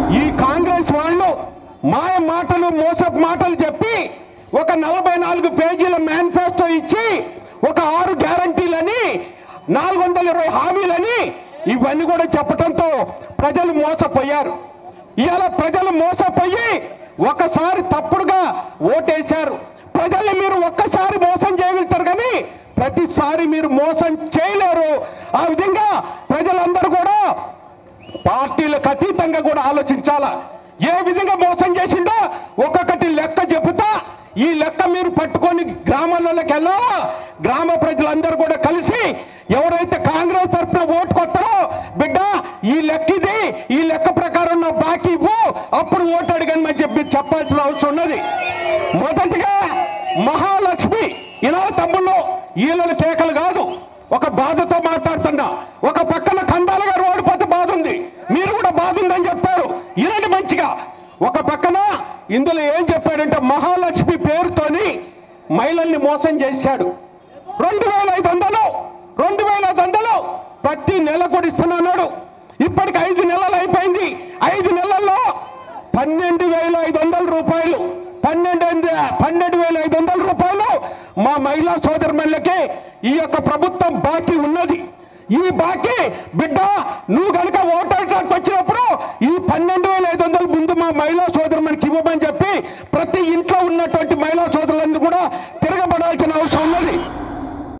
ఈ కాంగ్రెస్ వాళ్ళు మాయ మాటలు మోసపు మాటలు చెప్పి ఒక నలభై నాలుగు పేజీల మేనిఫెస్టో ఇచ్చి ఒక ఆరు గ్యారంటీలని నాలుగు వందల ఇరవై హామీలని ఇవన్నీ కూడా చెప్పడంతో ప్రజలు మోసపోయారు ఇవాళ ప్రజలు మోసపోయి ఒకసారి తప్పుడుగా ఓటేశారు ప్రజల్ని మీరు ఒక్కసారి మోసం చేయగలుగుతారు కానీ ప్రతిసారి మీరు మోసం చేయలేరు ఆ విధంగా ప్రజలందరూ కూడా పార్టీలకు అతీతంగా కూడా ఆలోచించాలా ఏ విధంగా మోసం చేసిండో ఒక్కొక్కటి లెక్క చెబుతా ఈ లెక్క మీరు పట్టుకొని గ్రామాలలోకి వెళ్ళాలా గ్రామ ప్రజలందరూ కూడా కలిసి ఎవరైతే కాంగ్రెస్ తరఫున ఓటు కొట్టారో బిడ్డ ఈ లెక్క ఇది ఈ లెక్క ప్రకారం నా బాకీ ఇవ్వు అప్పుడు ఓటు అడిగాను అని చెప్పి చెప్పాల్సిన అవసరం ఉన్నది మొదటిగా మహాలక్ష్మి ఇలా తమ్ముళ్ళు ఈళ్ళ కేకలు కాదు ఒక బాధతో మాట్లాడుతున్నా ఒక పక్కన కందాల గారు ఓడిపోతే బాధ ఉంది మీరు కూడా బాధ ఉందని చెప్పారు ఇలాంటి మంచిగా ఒక పక్కన ఇందులో ఏం చెప్పాడంటే మహాలక్ష్మి పేరుతోని మహిళల్ని మోసం చేశాడు రెండు వేల ఐదు వందలు రెండు వేల ఐదు వందలు ప్రతి నెల కూడా ఇస్తున్నాడు ఇప్పటికి ఐదు నెలలు అయిపోయింది ఐదు నెలల్లో పన్నెండు వేల ఐదు వందల రూపాయలు పన్నెండు వంద- పన్నెండు వేల ఐదు వందల రూపాయలు మా మహిళా సోదరులకి ఈ యొక్క ప్రభుత్వం బాకీ ఉన్నది ఈ బాకీ బిడ్డ నువ్వు కనుక ఓటర్లకు వచ్చినప్పుడు ఈ పన్నెండు వేల ఐదు వందలు ముందు మా మహిళా సోదరు మనకి ఇవ్వమని చెప్పి ప్రతి ఇంట్లో ఉన్నటువంటి మహిళా సోదరులందరూ కూడా తిరగబడాల్సిన అవసరం ఉన్నది